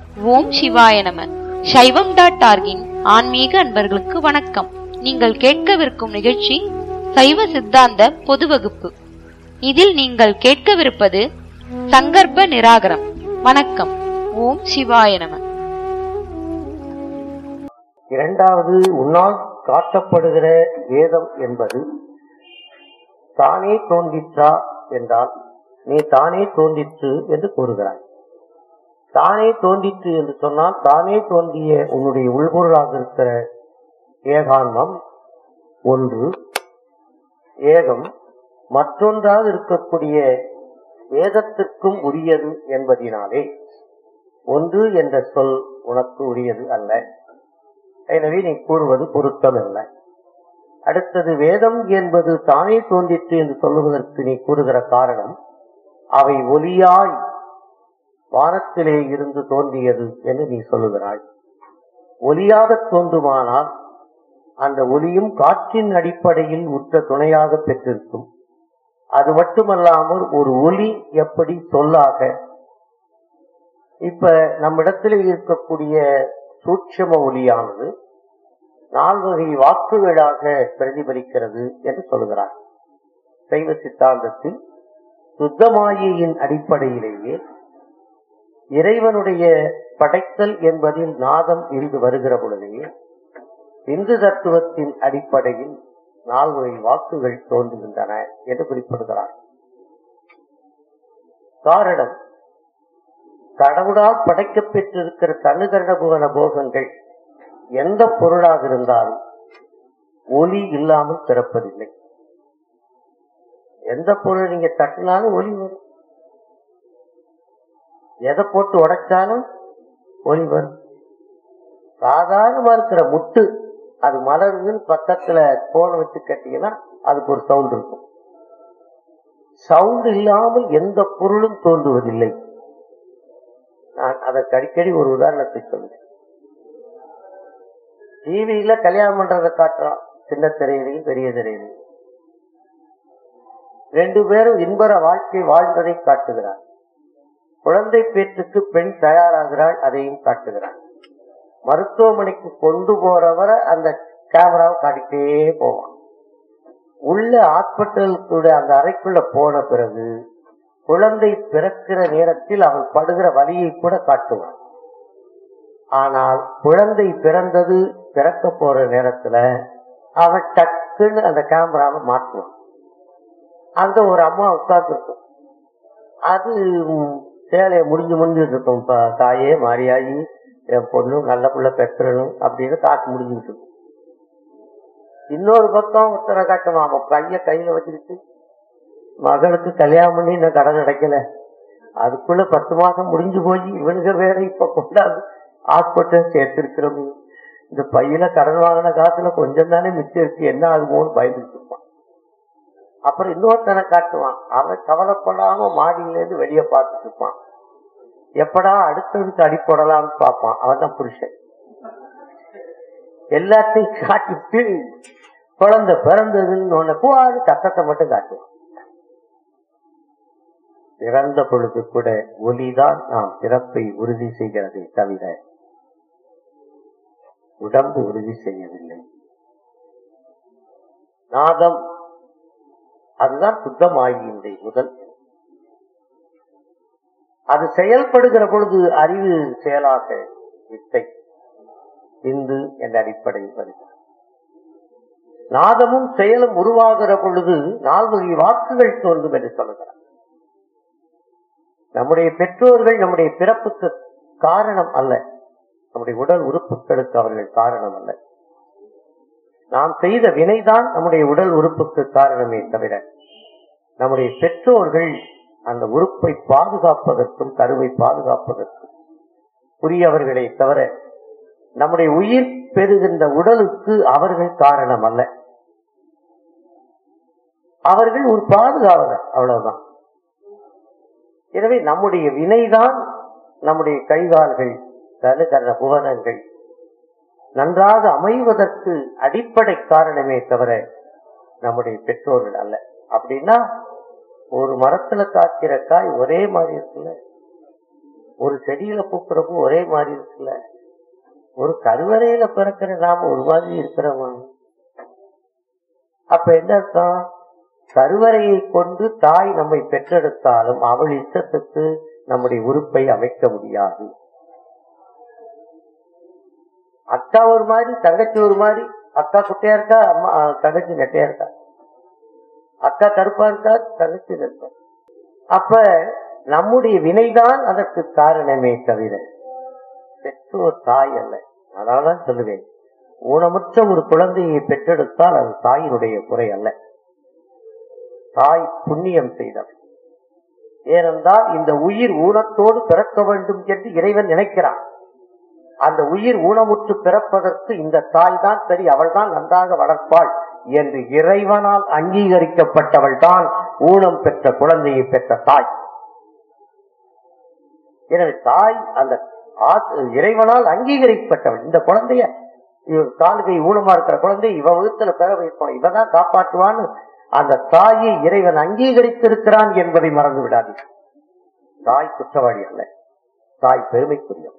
ஓம் சிவாய நம சைவம் டாட் ஆர்கின் ஆன்மீக அன்பர்களுக்கு வணக்கம் நீங்கள் கேட்கவிருக்கும் நிகழ்ச்சி சைவ சித்தாந்த பொது வகுப்பு இதில் நீங்கள் கேட்கவிருப்பது சங்கற்ப நிராகரம் வணக்கம் ஓம் சிவாய நம இரண்டாவது உன்னால் காட்டப்படுகிற வேதம் என்பது தானே தோன்றிற்றா என்றால் நீ தானே தோன்றிற்று என்று கூறுகிறாய் தானே தோன்றிற்று என்று சொன்னால் தானே தோன்றிய உன்னுடைய உள்பொருளாக இருக்கிற ஏகான்மம் ஒன்று ஏகம் மற்றொன்றாக இருக்கக்கூடிய வேதத்திற்கும் உரியது என்பதினாலே ஒன்று என்ற சொல் உனக்கு உரியது அல்ல எனவே நீ கூறுவது பொருத்தமல்ல அடுத்தது வேதம் என்பது தானே தோன்றிற்று என்று சொல்லுவதற்கு நீ கூறுகிற காரணம் அவை ஒலியாய் வானத்திலே இருந்து தோன்றியது என்று நீ சொல்லுகிறாய் ஒலியாக தோன்றுமானால் அந்த ஒலியும் காற்றின் அடிப்படையில் உற்ற துணையாக பெற்றிருக்கும் அது மட்டுமல்லாமல் ஒரு ஒலி எப்படி சொல்லாக இப்ப நம்மிடத்தில் இருக்கக்கூடிய சூட்சம ஒலியானது நால்வகை வாக்குகளாக பிரதிபலிக்கிறது என்று சொல்கிறார் சைவ சித்தாந்தத்தில் சுத்தமாயின் அடிப்படையிலேயே இறைவனுடைய படைத்தல் என்பதில் நாதம் இருந்து வருகிற பொழுதே இந்து தத்துவத்தின் அடிப்படையில் நால்வகை வாக்குகள் தோன்றுகின்றன என்று குறிப்பிடுகிறார் காரணம் கடவுளால் படைக்கப் பெற்றிருக்கிற தனுகரண புவன போகங்கள் எந்த பொருளாக இருந்தாலும் ஒலி இல்லாமல் பிறப்பதில்லை எந்த பொருள் நீங்க தட்டினாலும் ஒலி வரும் எதை போட்டு உடைச்சாலும் ஒலி வரும் சாதாரணமா இருக்கிற முட்டு அது மலருதுன்னு பக்கத்துல போன வச்சு கட்டிங்கன்னா அதுக்கு ஒரு சவுண்ட் இருக்கும் சவுண்ட் இல்லாமல் எந்த பொருளும் தோன்றுவதில்லை நான் அதற்கு அடிக்கடி ஒரு உதாரணத்தை சொல்றேன் டிவியில கல்யாணம் பண்றதை காட்டுறான் சின்ன திரையிலையும் பெரிய திரையிலையும் ரெண்டு பேரும் இன்பர வாழ்க்கை வாழ்வதை காட்டுகிறார் குழந்தை பேற்றுக்கு பெண் தயாராகிறாள் அதையும் காட்டுகிறார் மருத்துவமனைக்கு கொண்டு போறவரை அந்த கேமராவை காட்டிட்டே போவான் உள்ள ஹாஸ்பிட்டலுக்குள்ள அந்த அறைக்குள்ள போன பிறகு குழந்தை பிறக்கிற நேரத்தில் அவள் படுகிற வலியை கூட காட்டுவான் ஆனால் குழந்தை பிறந்தது பிறக்க போற நேரத்துல அவன் டக்குன்னு அந்த கேமராவை மாற்றுவான் அங்க ஒரு அம்மா உட்கார்ந்துருக்கும் அது சேலையை முடிஞ்சு முடிஞ்சுட்டு இருக்கும் தாயே மாரியாயி என் பொண்ணு நல்ல புள்ள பெற்றணும் அப்படின்னு காட்டு முடிஞ்சுட்டு இருக்கும் இன்னொரு பக்கம் ஒருத்தரை காட்டுவான் அவன் கைய கையில வச்சுக்கிட்டு மகளுக்கு கல்யாணம் பண்ணி இன்னும் கடன் கிடைக்கல அதுக்குள்ள பத்து மாசம் முடிஞ்சு போய் இவனுங்க வேற இப்ப கொண்டாந்து ஹாஸ்பிட்டல் சேர்த்திருக்கிறோம் இந்த பையில கடன் வாங்கின காசுல கொஞ்சம் தானே மிச்சம் இருக்கு என்ன ஆகுமோன்னு பயந்துட்டு இருப்பான் அப்புறம் இன்னொருத்தனை காட்டுவான் அவன் கவலைப்படாம மாடியில இருந்து வெளியே பார்த்துட்டு இருப்பான் எப்படா அடுத்ததுக்கு அடி போடலாம்னு பார்ப்பான் அவன் தான் புருஷன் எல்லாத்தையும் காட்டிட்டு குழந்தை பிறந்ததுன்னு ஒண்ணு கூடாது சத்தத்தை மட்டும் காட்டுவான் பிறந்த பொழுது கூட ஒலிதான் நாம் பிறப்பை உறுதி செய்கிறதை தவிர உடம்பு உறுதி செய்யவில்லை நாதம் அதுதான் சுத்தமாகின்ற முதல் அது செயல்படுகிற பொழுது அறிவு செயலாக வித்தை இந்து என்ற அடிப்படையில் வருகிறது நாதமும் செயலும் உருவாகிற பொழுது நால்வகை வாக்குகள் தோன்றும் என்று சொல்லுகிறார் நம்முடைய பெற்றோர்கள் நம்முடைய பிறப்புக்கு காரணம் அல்ல நம்முடைய உடல் உறுப்புகளுக்கு அவர்கள் காரணம் அல்ல நாம் செய்த வினைதான் நம்முடைய உடல் உறுப்புக்கு காரணமே தவிர நம்முடைய பெற்றோர்கள் அந்த உறுப்பை பாதுகாப்பதற்கும் கருவை பாதுகாப்பதற்கும் உரியவர்களே தவிர நம்முடைய உயிர் பெறுகின்ற உடலுக்கு அவர்கள் காரணம் அல்ல அவர்கள் ஒரு பாதுகாவலர் அவ்வளவுதான் எனவே நம்முடைய வினைதான் நம்முடைய கைகால்கள் கருகர புவனங்கள் நன்றாக அமைவதற்கு அடிப்படை காரணமே தவிர நம்முடைய பெற்றோர்கள் அல்ல அப்படின்னா ஒரு மரத்துல காய்க்கிற காய் ஒரே மாதிரி இருக்குல்ல ஒரு செடியில பூக்கிறப்போ ஒரே மாதிரி இருக்குல்ல ஒரு கருவறையில பிறக்கிற நாம ஒரு மாதிரி இருக்கிறோமா அப்ப என்ன அர்த்தம் கருவறையை கொண்டு தாய் நம்மை பெற்றெடுத்தாலும் அவள் இஷ்டத்துக்கு நம்முடைய உறுப்பை அமைக்க முடியாது அக்கா ஒரு மாதிரி தங்கச்சி ஒரு மாதிரி அக்கா குட்டையா இருக்கா அம்மா அஹ், தங்கச்சி நெட்டையா இருக்கா அக்கா கருப்பா இருக்கா தங்கச்சி கருப்பா அப்ப நம்முடைய வினைதான் அதற்கு காரணமே தவிர பெற்றோர் தாய் அல்ல அதனால்தான் சொல்லுவேன் ஊனமுற்ற ஒரு குழந்தையை பெற்றெடுத்தால் அது தாயினுடைய குறை அல்ல தாய் புண்ணியம் செய்தவர் ஏனென்றால் இந்த உயிர் ஊனத்தோடு பிறக்க வேண்டும் என்று இறைவன் நினைக்கிறான் அந்த உயிர் ஊனமுற்று பிறப்பதற்கு இந்த தாய் தான் சரி அவள் தான் நன்றாக வளர்ப்பாள் என்று இறைவனால் அங்கீகரிக்கப்பட்டவள் தான் ஊனம் பெற்ற குழந்தையை பெற்ற தாய் எனவே தாய் அந்த ஆத்- இறைவனால் அங்கீகரிக்கப்பட்டவள் இந்த குழந்தைய இவ கால்கை ஊனமா இருக்கிற குழந்தை இவ வகுத்துல பெற வைப்போம் இவதான் காப்பாற்றுவான்னு அந்த தாயை இறைவன் அங்கீகரித்திருக்கிறான் என்பதை மறந்து விடாதீர்கள் தாய் குற்றவாளி அல்ல தாய் பெருமைக்குரியவள்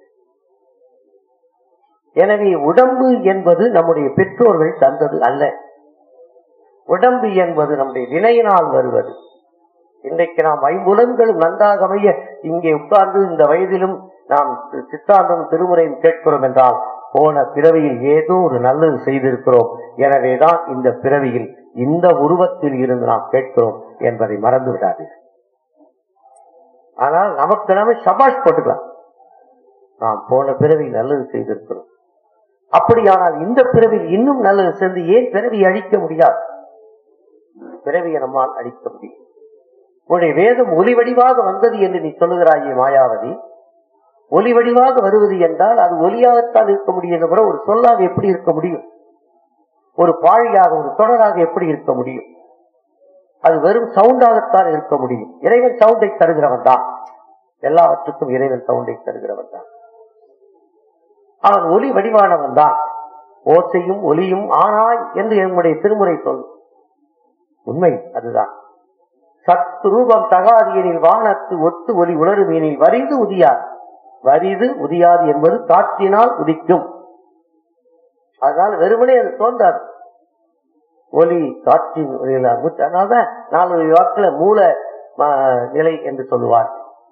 எனவே உடம்பு என்பது நம்முடைய பெற்றோர்கள் தந்தது அல்ல உடம்பு என்பது நம்முடைய வினையினால் வருவது இன்றைக்கு நாம் ஐம்புலன்களும் நன்றாக அமைய இங்கே உட்கார்ந்து இந்த வயதிலும் நாம் சித்தாந்தம் திருமுறையும் கேட்கிறோம் என்றால் போன பிறவியில் ஏதோ ஒரு நல்லது செய்திருக்கிறோம் எனவேதான் இந்த பிறவியில் இந்த உருவத்தில் இருந்து நாம் கேட்கிறோம் என்பதை மறந்து விடாதீர்கள் ஆனால் நமக்கு நாம சபாஷ் போட்டுக்கலாம் நாம் போன பிறவி நல்லது செய்திருக்கிறோம் அப்படியானால் இந்த பிறவியில் இன்னும் நல்லது சென்று ஏன் பிறவி அழிக்க முடியாது பிறவியை நம்மால் அழிக்க முடியும் உன்னுடைய வேதம் ஒலி வடிவாக வந்தது என்று நீ சொல்லுகிறாயே மாயாவதி ஒலி வடிவாக வருவது என்றால் அது ஒலியாகத்தான் இருக்க முடியும் தவிர ஒரு சொல்லாக எப்படி இருக்க முடியும் ஒரு பாழியாக ஒரு தொடராக எப்படி இருக்க முடியும் அது வெறும் சவுண்டாகத்தான் இருக்க முடியும் இறைவன் சவுண்டை தருகிறவன் தான் எல்லாவற்றுக்கும் இறைவன் சவுண்டை தருகிறவன் தான் அவன் ஒலி வடிவானவன் தான் ஓசையும் ஒலியும் ஆனாய் என்று என்னுடைய திருமுறை சொல் உண்மை அதுதான் சத்து ரூபம் தகாதியனில் வானத்து ஒத்து ஒலி உணருமீனில் வரிது உதியாது வரிது உதியாது என்பது காற்றினால் உதிக்கும் அதனால வெறுமனே அது தோன்றாது ஒலி காற்றின் ஒலியில மூச்சு. அதனாலதான் நாலு வாக்குல மூல ஆ, நிலை என்று சொல்லுவார்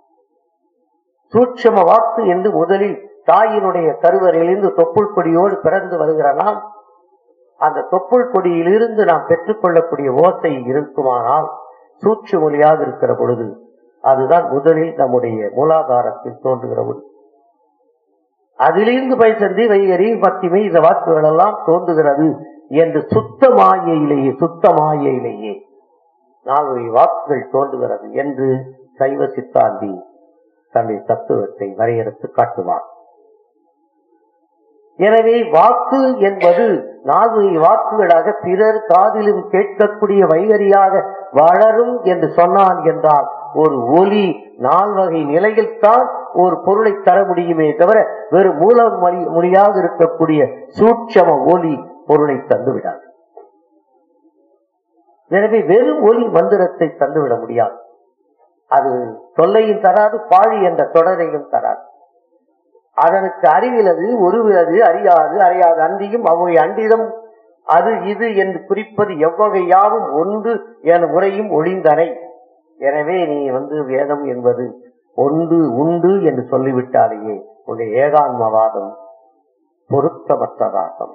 சூட்சம வாக்கு என்று முதலில் தாயினுடைய கருவறையிலிருந்து தொப்புள் கொடியோடு பிறந்து வருகிற நாம் அந்த தொப்புள் கொடியிலிருந்து நாம் பெற்றுக்கொள்ளக்கூடிய ஓசை இருக்குமானால் சூட்ச மொழியாக இருக்கிற பொழுது அதுதான் முதலில் நம்முடைய மூலாதாரத்தில் தோன்றுகிற ஒளி அதிலிருந்து பைசந்தி வைகரி பத்திமை இந்த வாக்குகள் எல்லாம் தோன்றுகிறது என்று சுத்த மாயையிலேயே சுத்த மாயையிலேயே நாலு வாக்குகள் தோன்றுகிறது என்று சைவ சித்தாந்தி தன்னுடைய தத்துவத்தை வரையறுத்து காட்டுவார் எனவே வாக்கு என்பது நான்கு வாக்குகளாக பிறர் காதிலும் கேட்கக்கூடிய வைகரியாக வளரும் என்று சொன்னான் என்றால் ஒரு ஒலி நால்வகை நிலையில்தான் ஒரு பொருளை தர முடியுமே தவிர வெறும் மூல மொழி மொழியாக இருக்கக்கூடிய சூட்சம ஒலி பொருளை தந்து விடாது எனவே வெறும் ஒலி மந்திரத்தை தந்துவிட முடியாது அது தொல்லையும் தராது பாழி என்ற தொடரையும் தராது அதனுக்கு அறிவிலது ஒருவிலது அறியாது அறியாது அன்றியும் அவை அன்றிதம் அது இது என்று குறிப்பது எவ்வகையாவும் ஒன்று என முறையும் ஒழிந்தனை எனவே நீ வந்து வேதம் என்பது ஒன்று உண்டு என்று சொல்லிவிட்டாலேயே உன்னுடைய ஏகான்மவாதம் பொருத்தமற்றதாகும்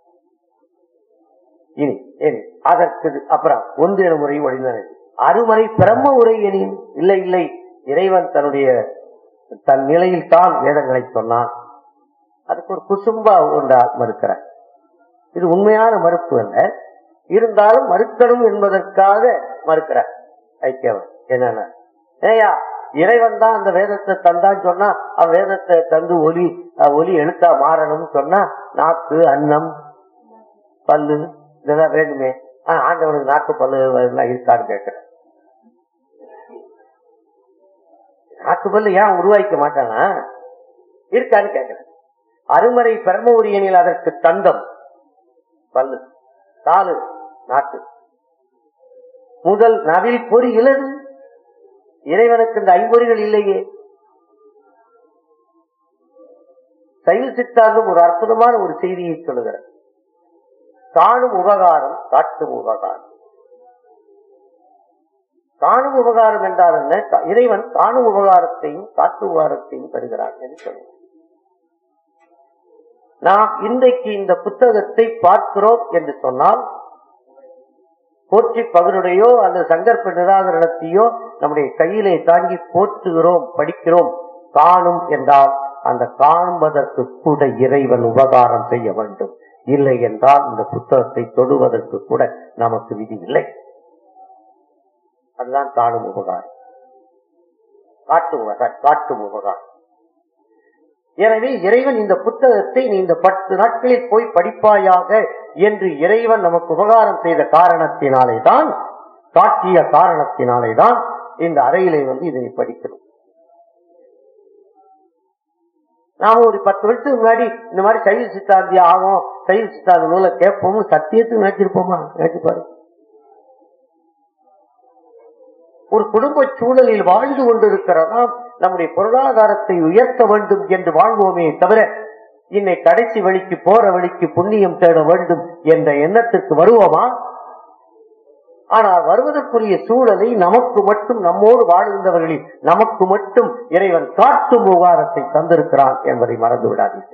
இனி இனி அதற்கு அப்புறம் ஒன்று என முறை ஒழிந்தனை அருமறை பிரம்ம உரை எனின் இல்லை இல்லை இறைவன் தன்னுடைய தன் நிலையில் தான் வேதங்களை சொன்னான் அதுக்கு ஒரு குசும்பா ஒன்றா மறுக்கிறார் இது உண்மையான மறுப்பு அல்ல இருந்தாலும் மறுக்கணும் என்பதற்காக மறுக்கிறார் ஐக்கியவன் என்னன்னா ஏயா இறைவன் தான் அந்த வேதத்தை தந்தான்னு சொன்னா அவன் வேதத்தை தந்து ஒலி அஹ், ஒலி எழுத்தா மாறணும்னு சொன்னா நாக்கு அன்னம் பல்லு இதெல்லாம் வேணுமே ஆஹ், ஆண்டவனுக்கு நாக்கு பல்லு எல்லாம் இருக்கான்னு கேட்கிறேன் நாக்கு பல்லு ஏன் உருவாக்க மாட்டானா இருக்கான்னு கேட்கிறேன் அருமறை பிரம்ம உரியனில் அதற்கு தந்தம் பல்லு காலு நாக்கு முதல் நவில் பொறி இலது இறைவனுக்கு இந்த ஐம்பொறிகள் இல்லையே சைவ சித்தாந்தம் ஒரு அற்புதமான ஒரு செய்தியை சொல்லுகிறது காணும் உபகாரம் காட்டும் உபகாரம் காணும் உபகாரம் என்றால் என்ன கா- இறைவன் காணும் உபகாரத்தையும் காட்டு உபகாரத்தையும் தருகிறான் என்று சொல்லுவோம் நாம் இன்றைக்கு இந்த புத்தகத்தை பார்க்கிறோம் என்று சொன்னால் போற்றி பகனுடையோ அல்லது சங்கற்ப நிராகரணத்தையோ நம்முடைய கையிலே தாங்கி போற்றுகிறோம் படிக்கிறோம் காணும் என்றால் அந்த காண்பதற்கு கூட இறைவன் உபகாரம் செய்ய வேண்டும் இல்லை என்றால் இந்த புத்தகத்தை தொடுவதற்கு கூட நமக்கு விதி இல்லை அதுதான் காணும் உபகாரம் காட்டு உபகாரம் காட்டும் உபகாரம் எனவே இறைவன் இந்த புத்தகத்தை நீ இந்த பத்து நாட்களில் போய் படிப்பாயாக என்று இறைவன் நமக்கு உபகாரம் செய்த காரணத்தினாலே தான் காட்டிய காரணத்தினாலே தான் இந்த அறையிலே வந்து இதை படிக்கிறோம் நாம ஒரு பத்து வருஷத்துக்கு முன்னாடி இந்த மாதிரி சைவ சித்தாந்தி ஆகும் சைவ சித்தாந்த நூலை கேட்போம் சத்தியத்துக்கு நினைச்சிருப்போமா நினைச்சு பாரு ஒரு குடும்ப சூழலில் வாழ்ந்து கொண்டிருக்கிறதா நம்முடைய பொருளாதாரத்தை உயர்த்த வேண்டும் என்று வாழ்வோமே தவிர இன்னை கடைசி வழிக்கு போற வழிக்கு புண்ணியம் தேட வேண்டும் என்ற எண்ணத்துக்கு வருவோமா ஆனால் வருவதற்குரிய சூழலை நமக்கு மட்டும் நம்மோடு வாழ்கின்றவர்களில் நமக்கு மட்டும் இறைவன் காட்டும் உபகாரத்தை தந்திருக்கிறான் என்பதை மறந்து விடாதீர்கள்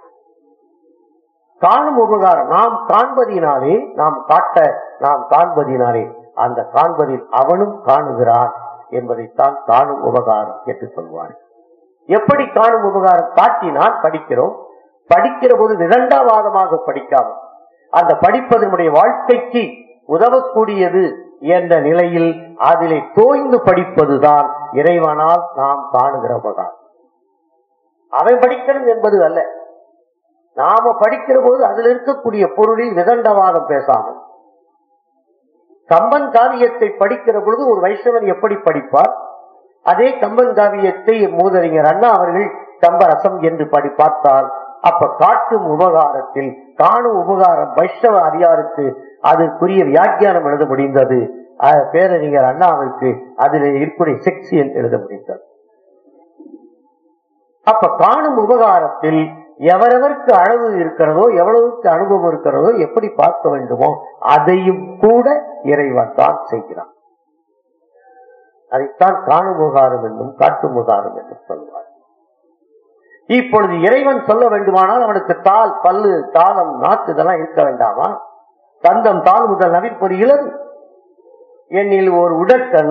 காணும் உபகாரம் நாம் காண்பதினாலே நாம் காட்ட நாம் காண்பதினாலே அந்த காண்பதில் அவனும் காணுகிறான் என்பதைத்தான் காணும் உபகாரம் என்று சொல்வார் எப்படி காணும் உபகாரம் காட்டினால் படிக்கிறோம் படிக்கிற போது விதண்டாவாதமாக படிக்காமல் அந்த படிப்பது நம்முடைய வாழ்க்கைக்கு உதவக்கூடியது என்ற நிலையில் அதிலே தோய்ந்து படிப்பதுதான் இறைவனால் நாம் காணுகிற உபகாரம் அவன் படிக்கணும் என்பது அல்ல நாம படிக்கிற போது அதில் இருக்கக்கூடிய பொருளில் விதண்டவாதம் பேசாமல் கம்பன் காவியத்தை படிக்கிற பொழுது ஒரு வைஷ்ணவன் எப்படி படிப்பார் அதே கம்பன் காவியத்தை மூதறிஞர் அண்ணா அவர்கள் கம்பரசம் என்று படி பார்த்தால் அப்ப காட்டும் உபகாரத்தில் காணும் உபகாரம் வைஷ்ணவ அடியாருக்கு அதற்குரிய வியாக்கியானம் எழுத முடிந்தது அஹ் பேரறிஞர் அண்ணாவிற்கு அதில் இருக்கக்கூடிய செக்ஷியல் எழுத முடிந்தது அப்ப காணும் உபகாரத்தில் எவரவருக்கு அளவு இருக்கிறதோ எவ்வளவுக்கு அனுபவம் இருக்கிறதோ எப்படி பார்க்க வேண்டுமோ அதையும் கூட இறைவன் தான் செய்கிறான் அதைத்தான் காணும் உபகாரம் என்றும் காட்டும் உபகாரம் என்றும் சொல்வார் இப்பொழுது இறைவன் சொல்ல வேண்டுமானால் அவனுக்கு தாள் பல்லு தாளம் நாக்கு இதெல்லாம் இருக்க வேண்டாமா தந்தம் தாள் முதல் நவிற்பொரு இளது என்னில் ஒரு உடற்கண்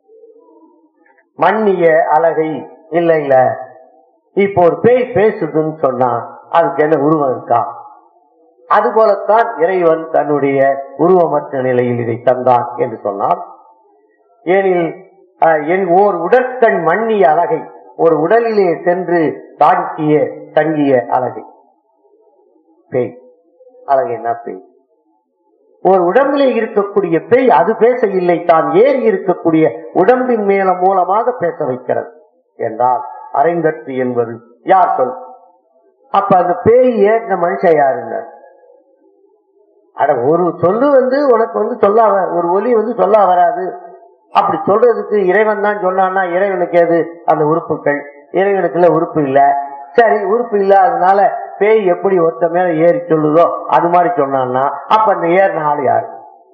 மன்னிய அழகை இல்ல இல்ல இப்போ ஒரு பேய் பேசுதுன்னு சொன்னா அதுக்கு என்ன உருவம் இருக்கா அது போலத்தான் இறைவன் தன்னுடைய உருவமற்ற நிலையில் இதை தந்தான் என்று சொன்னார் ஏனில் அஹ், என் ஓர் உடற்கண் மன்னிய அழகை ஒரு உடலிலே சென்று தாங்கிய தங்கிய அழகை பேய் அழகு என்ன பேய் ஒரு உடம்பிலே இருக்கக்கூடிய பேய் அது பேச இல்லை தான் ஏறி இருக்கக்கூடிய உடம்பின் மேல மூலமாக பேச வைக்கிறது என்றால் அரைந்தற்று என்பது யார் சொல் அப்ப அந்த பேய் ஏறின மனுஷன் யாருங்க அட ஒரு சொல்லு வந்து உனக்கு வந்து சொல்ல வ- ஒரு ஒலி வந்து சொல்ல வராது அப்படி சொல்றதுக்கு இறைவன் தான் சொன்னான்னா இறைவனுக்கு எது அந்த உறுப்புகள் இறைவனுக்குள்ள உறுப்பு இல்ல சரி உறுப்பு இல்லாதனால பேய் எப்படி ஒருத்த மேல ஏறி சொல்லுதோ அது மாதிரி சொன்னான்னா அப்ப அந்த ஏறின ஆள் யாரு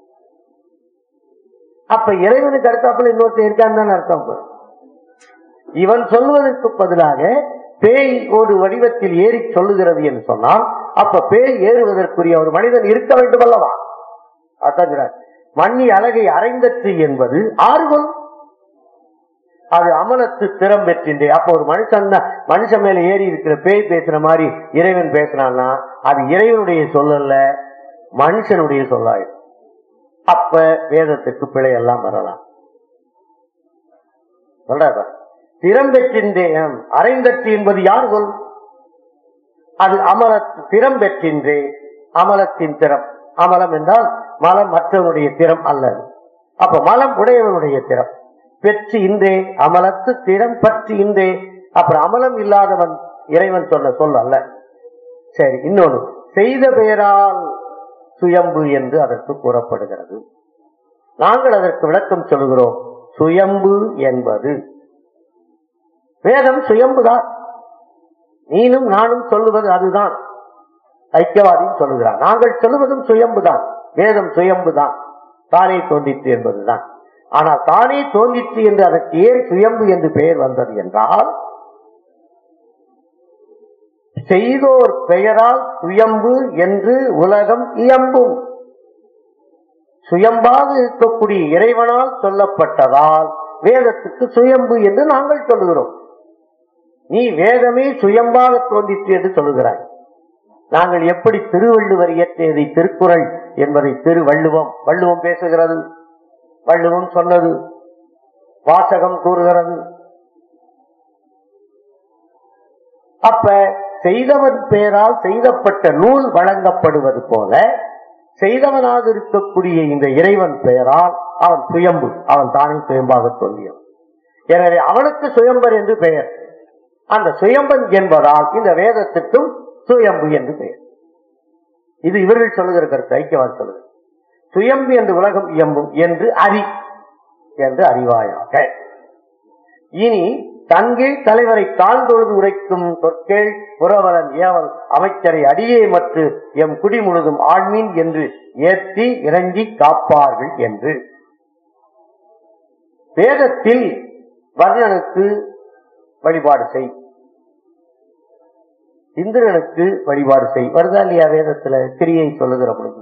அப்ப இறைவனுக்கு அடுத்தாப்புல இன்னொருத்தன் இருக்கான்னு தானே அர்த்தம் அப்ப. இவன் சொல்வதற்கு பதிலாக பேய் ஒரு வடிவத்தில் ஏறி சொல்லுகிறது என்று சொன்னால் அப்ப பேய் ஏறுவதற்குரிய ஒரு மனிதன் இருக்க வேண்டும் அல்லவா அதான் சொல்றார். மண்ணி அழகை அரைந்தற்று என்பது ஆறுகொள் அது அமலத்து திறம் பெற்றின்றே அப்ப ஒரு மனுஷன் தான் மனுஷன் மேல ஏறி இருக்கிற பேய் பேசுற மாதிரி இறைவன் பேசுறான்னா அது இறைவனுடைய சொல்லல்ல மனுஷனுடைய சொல்லாயிடும் அப்ப வேதத்துக்கு பிழை எல்லாம் வரலாம் சொல்றாரு திறம் பெற்றின்றேன் அரைந்தற்று என்பது யார் சொல் அது அமல திறம் பெற்றின்றே அமலத்தின் திறம் அமலம் என்றால் மலம் மற்றவனுடைய திறம் அல்லது அப்ப மலம் உடையவனுடைய திறம் பெற்று இன்றே அமலத்து திறம் பற்றி இன்றே அப்புறம் அமலம் இல்லாதவன் இறைவன் சொன்ன சொல் அல்ல சரி இன்னொன்னு செய்த பெயரால் சுயம்பு என்று அதற்கு கூறப்படுகிறது நாங்கள் அதற்கு விளக்கம் சொல்கிறோம் சுயம்பு என்பது வேதம் சுயம்புதான் நீனும் நானும் சொல்லுவது அதுதான் ஐக்கியவாதியும் சொல்லுகிறான் நாங்கள் சொல்லுவதும் சுயம்புதான் வேதம் சுயம்புதான் தானே தோன்றிற்று என்பதுதான் ஆனால் தானே தோன்றிற்று என்று அதற்கு ஏன் சுயம்பு என்று பெயர் வந்தது என்றால் செய்தோர் பெயரால் சுயம்பு என்று உலகம் இயம்பும் சுயம்பாக இருக்கக்கூடிய இறைவனால் சொல்லப்பட்டதால் வேதத்துக்கு சுயம்பு என்று நாங்கள் சொல்லுகிறோம் நீ வேதமே சுயம்பாக தோன்றிற்று என்று சொல்லுகிறாய் நாங்கள் எப்படி திருவள்ளுவர் இயற்றியதை திருக்குறள் என்பதை திருவள்ளுவம் வள்ளுவம் பேசுகிறது வள்ளுவம் சொன்னது வாசகம் கூறுகிறது அப்ப செய்தவன் பெயரால் செய்தப்பட்ட நூல் வழங்கப்படுவது போல செய்தவனாக இருக்கக்கூடிய இந்த இறைவன் பெயரால் அவன் சுயம்பு அவன் தானே சுயம்பாக தோன்றியவன் எனவே அவனுக்கு சுயம்பர் என்று பெயர் அந்த சுயம்பன் என்பதால் இந்த வேதத்துக்கும் சுயம்பு என்று பெயர் இது இவர்கள் சொல்லுகிற கருத்து ஐக்கியவான் சொல்லுது சுயம்பு என்று உலகம் இயம்பும் என்று அறி என்று அறிவாயாக இனி தன்கீழ் தலைவரை தாழ்ந்தொழுது உரைக்கும் சொற்கேள் புறவலன் ஏவல் அமைச்சரை அடியே மற்ற எம் குடி முழுதும் ஆழ்மீன் என்று ஏற்றி இறங்கி காப்பார்கள் என்று வேதத்தில் வர்ணனுக்கு வழிபாடு செய் இந்திரனுக்கு வழிபாடு செய் வருதா இல்லையா வேதத்துல கிரியை சொல்லுகிற பொழுது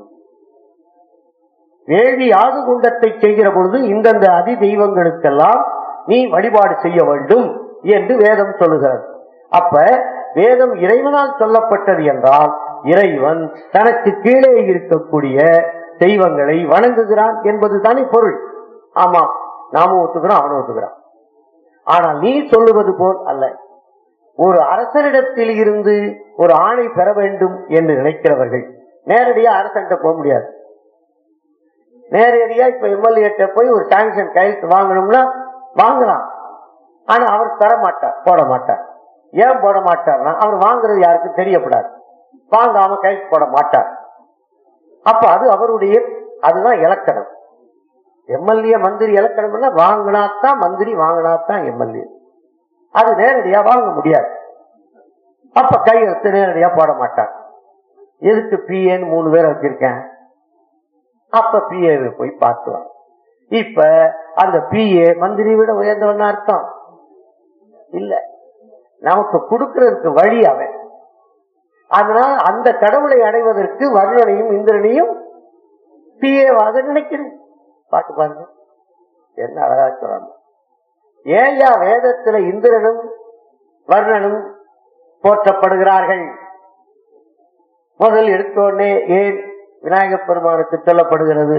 வேள்வி யாது குண்டத்தை செய்கிற பொழுது இந்தந்த அதி தெய்வங்களுக்கெல்லாம் நீ வழிபாடு செய்ய வேண்டும் என்று வேதம் சொல்லுகிறது அப்ப வேதம் இறைவனால் சொல்லப்பட்டது என்றால் இறைவன் தனக்கு கீழே இருக்கக்கூடிய தெய்வங்களை வணங்குகிறான் என்பது தானே பொருள் ஆமா நாமும் ஒத்துக்கிறோம் அவனும் ஒத்துக்கிறான் ஆனால் நீ சொல்லுவது போல் அல்ல ஒரு அரசனிடத்தில் இருந்து ஒரு ஆணை பெற வேண்டும் என்று நினைக்கிறவர்கள் நேரடியா அரசன்கிட்ட போக முடியாது நேரடியா இப்ப எம்எல்ஏ போய் ஒரு சாங்ஷன் கையெழுத்து வாங்கணும்னா வாங்கலாம் ஆனா அவர் தர மாட்டார் போட மாட்டார் ஏன் போட மாட்டார்னா அவர் வாங்குறது யாருக்கும் தெரியப்படாது வாங்காம கை போட மாட்டார் அப்ப அது அவருடைய அதுதான் இலக்கணம் எம்எல்ஏ மந்திரி இலக்கணம்னா வாங்கினாத்தான் மந்திரி வாங்கினாத்தான் எம்எல்ஏ அது நேரடியா வாங்க முடியாது அப்ப கையெழுத்து நேரடியா போட மாட்டார் எதுக்கு பிஏன்னு மூணு பேர் வச்சிருக்கேன் அப்ப பிஏ போய் பார்த்துவாங்க இப்ப அந்த பிஏ மந்திரி விட உயர்ந்தவன் அர்த்தம் இல்ல நமக்கு கொடுக்கறதுக்கு வழி அவன் அதனால அந்த கடவுளை அடைவதற்கு வர்ணனையும் இந்திரனையும் பிஏவாக நினைக்கிறேன் பாட்டு பாருங்க என்ன அழகா சொல்றாங்க ஏயா வேதத்துல இந்திரனும் வர்ணனும் போற்றப்படுகிறார்கள் முதல் எடுத்தோடனே ஏன் விநாயகப் பெருமானுக்கு சொல்லப்படுகிறது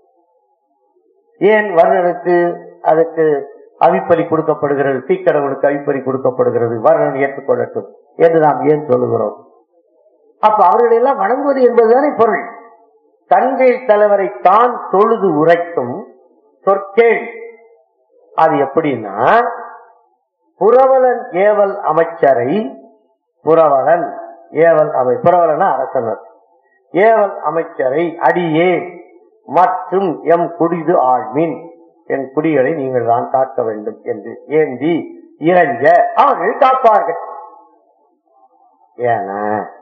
ஏன் வர்ணனுக்கு அதுக்கு அவிப்பலி கொடுக்கப்படுகிறது தீக்கடவுளுக்கு அவிப்பலி கொடுக்கப்படுகிறது வர்ணன் ஏற்றுக்கொள்ளட்டும் என்று நாம் ஏன் சொல்லுகிறோம் அப்ப அவர்கள் எல்லாம் வணங்குவது என்பதுதானே பொருள் தங்கள் தலைவரை தான் தொழுது உரைக்கும் சொற்கேள் அது எப்படின்னா புரவலன் ஏவல் அமைச்சரை புரவலன் ஏவல் அமை புரவலன அரசனர் ஏவல் அமைச்சரை அடியே மற்றும் எம் குடிது ஆழ்மின் என் குடிகளை நீங்கள் தான் காக்க வேண்டும் என்று ஏந்தி இறஞ்ச அவர்கள் காப்பார்கள் ஏன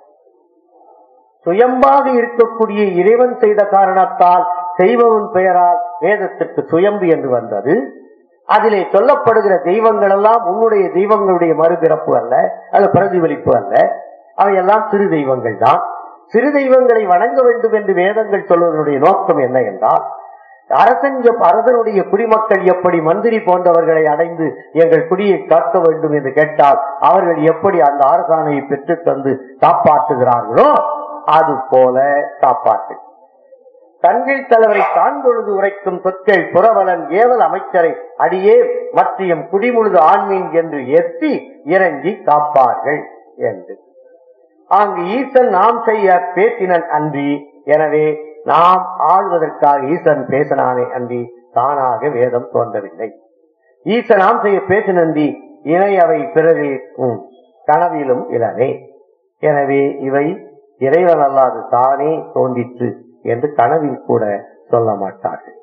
சுயம்பாக இருக்கக்கூடிய இறைவன் செய்த காரணத்தால் செய்பவன் பெயரால் வேதத்திற்கு சுயம்பு என்று வந்தது அதிலே சொல்லப்படுகிற தெய்வங்கள் எல்லாம் உன்னுடைய தெய்வங்களுடைய மறுபிறப்பு அல்ல அது பிரதிபலிப்பு அல்ல அவையெல்லாம் சிறு தெய்வங்கள் தான் சிறு தெய்வங்களை வணங்க வேண்டும் என்று வேதங்கள் சொல்வதனுடைய நோக்கம் என்ன என்றால் அரசன் எப்- அரசனுடைய குடிமக்கள் எப்படி மந்திரி போன்றவர்களை அடைந்து எங்கள் குடியை காக்க வேண்டும் என்று கேட்டால் அவர்கள் எப்படி அந்த அரசாணையை பெற்று தந்து காப்பாற்றுகிறார்களோ அது போல காப்பாற்று தங்கள் தலைவரை தான்கொழுது உரைக்கும் சொற்கள் புறவலன் ஏவல் அமைச்சரை அடியே மற்றியம் குடிமுழுது ஆண்மீன் என்று ஏற்றி இறங்கி காப்பார்கள் என்று அங்கு ஈசன் நாம் செய்ய பேசினன் அன்றி எனவே நாம் ஆள்வதற்காக ஈசன் பேசினானே அன்றி தானாக வேதம் தோன்றவில்லை ஈசன் நாம் செய்ய பேசினன்றி இணை அவை பிறவே உம், கனவிலும் இளனே எனவே இவை இறைவன் அல்லாது தானே தோன்றிற்று என்று கனவில் கூட சொல்ல மாட்டார்கள்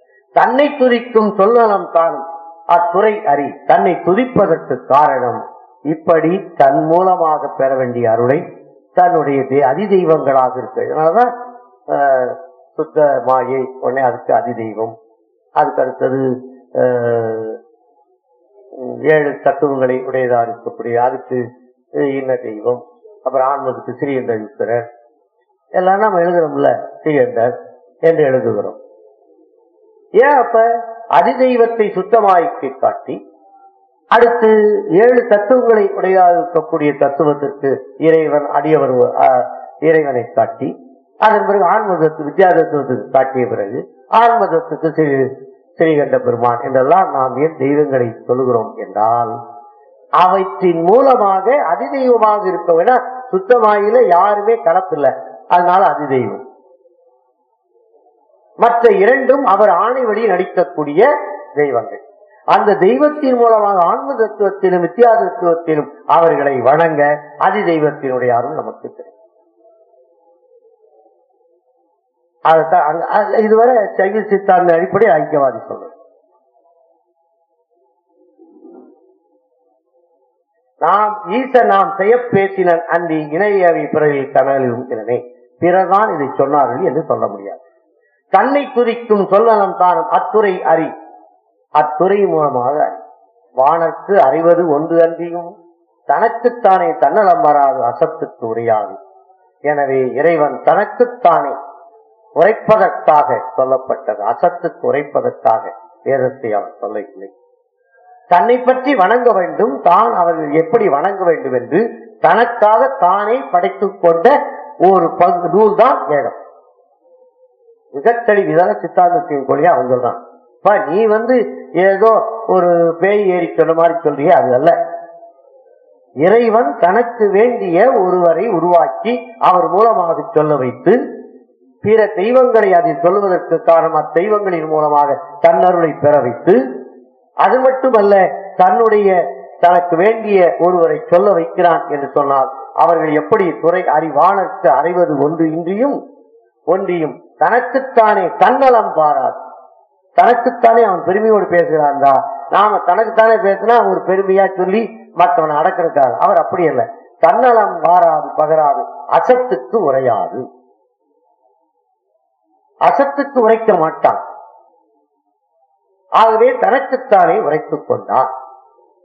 தன்னை துதிக்கும் சொல்லலம் தான் அத்துறை அறி தன்னை துதிப்பதற்கு காரணம் இப்படி தன் மூலமாக பெற வேண்டிய அருளை தன்னுடைய தெ- அதிதெய்வங்களாக இருக்கு அதனாலதான் ஆஹ், சுத்த மாயை உடனே அதுக்கு அதிதெய்வம் அதுக்கு அடுத்தது ஆஹ், ஏழு தத்துவங்களை உடையதா இருக்கக்கூடிய அதுக்கு அஹ், இன்ன தெய்வம் அப்புறம் ஆன்மதுக்கு ஸ்ரீயந்தர் ஈஸ்வரர் எல்லாம் நம்ம எழுதுறோம்ல ஸ்ரீயந்தர் என்று எழுதுகிறோம் ஏன் அப்ப அதிதெய்வத்தை சுத்தமாக்கி காட்டி அடுத்து ஏழு தத்துவங்களை உடையதாக இருக்கக்கூடிய தத்துவத்திற்கு இறைவன் அடியவர் அஹ், இறைவனை காட்டி அதன் பிறகு ஆன்மதத்து வித்யா தத்துவத்துக்கு காட்டிய பிறகு ஆன்மதத்துக்கு ஸ்ரீ ஸ்ரீகண்ட பெருமான் என்றெல்லாம் நாம் ஏன் தெய்வங்களை சொல்லுகிறோம் என்றால் அவற்றின் மூலமாக அதிதெய்வமாக இருக்க ஏன்னா சுத்தமாயில யாருமே கலப்பில்லை அதனால அதிதெய்வம் மற்ற இரண்டும் அவர் ஆணை வழி நடிக்கக்கூடிய தெய்வங்கள் அந்த தெய்வத்தின் மூலமாக ஆன்ம தத்துவத்திலும் வித்தியா தத்துவத்திலும் அவர்களை வணங்க அதி தெய்வத்தினுடைய அருள் நமக்கு கிடைக்கும் அதைத்தான் அங்க- அ- இதுவரை சைவ சித்தாந்த அடிப்படை ஐக்கியவாதி சொல்றது நாம் ஈச நாம் செய்ய பேசினன் அன்றி இணையவி பிறவி கனலும் எனவே பிறர்தான் இதை சொன்னார்கள் என்று சொல்ல முடியாது தன்னை துதிக்கும் சொல்லலம் தானும் அத்துறை அறி அத்துறை மூலமாக அறி வானற்கு அறிவது ஒன்று அன்றியும் தனக்குத்தானே தன்னலம் வராது அசத்துக்கு உரையாது எனவே இறைவன் தனக்குத்தானே உரைப்பதற்காக சொல்லப்பட்டது அசத்துக்கு உரைப்பதற்காக வேதத்தை அவன் சொல்லவில்லை தன்னை பற்றி வணங்க வேண்டும் தான் அவர்கள் எப்படி வணங்க வேண்டும் என்று தனக்காக தானே படைத்துக் கொண்ட ஒரு பங்கு நூல் தான் வேதம் மிகத்தடி விதான சித்தாந்தத்தின் கொள்கை அவங்க தான் இப்ப நீ வந்து ஏதோ ஒரு பேய் ஏறி சொன்ன மாதிரி சொல்றிய அது அல்ல இறைவன் தனக்கு வேண்டிய ஒருவரை உருவாக்கி அவர் மூலமாக சொல்ல வைத்து பிற தெய்வங்களை அதில் சொல்லுவதற்கு காரணம் அத்தெய்வங்களின் மூலமாக தன்னருளை பெற வைத்து அது மட்டுமல்ல தன்னுடைய தனக்கு வேண்டிய ஒருவரை சொல்ல வைக்கிறான் என்று சொன்னால் அவர்கள் எப்படி துறை அறிவானற்கு அறிவது ஒன்று இன்றியும் ஒன்றியும் தனக்குத்தானே தன்னலம் பாராது தனக்குத்தானே அவன் பெருமையோடு பேசுகிறான்டா நாம தனக்குத்தானே பேசினா ஒரு பெருமையா சொல்லி மற்றவனை அடக்கிறதுக்காக அவர் அப்படி அல்ல தன்னலம் பாராது பகராது அசத்துக்கு உரையாது அசத்துக்கு உரைக்க மாட்டான் ஆகவே தனக்குத்தானே உரைத்துக் கொண்டான்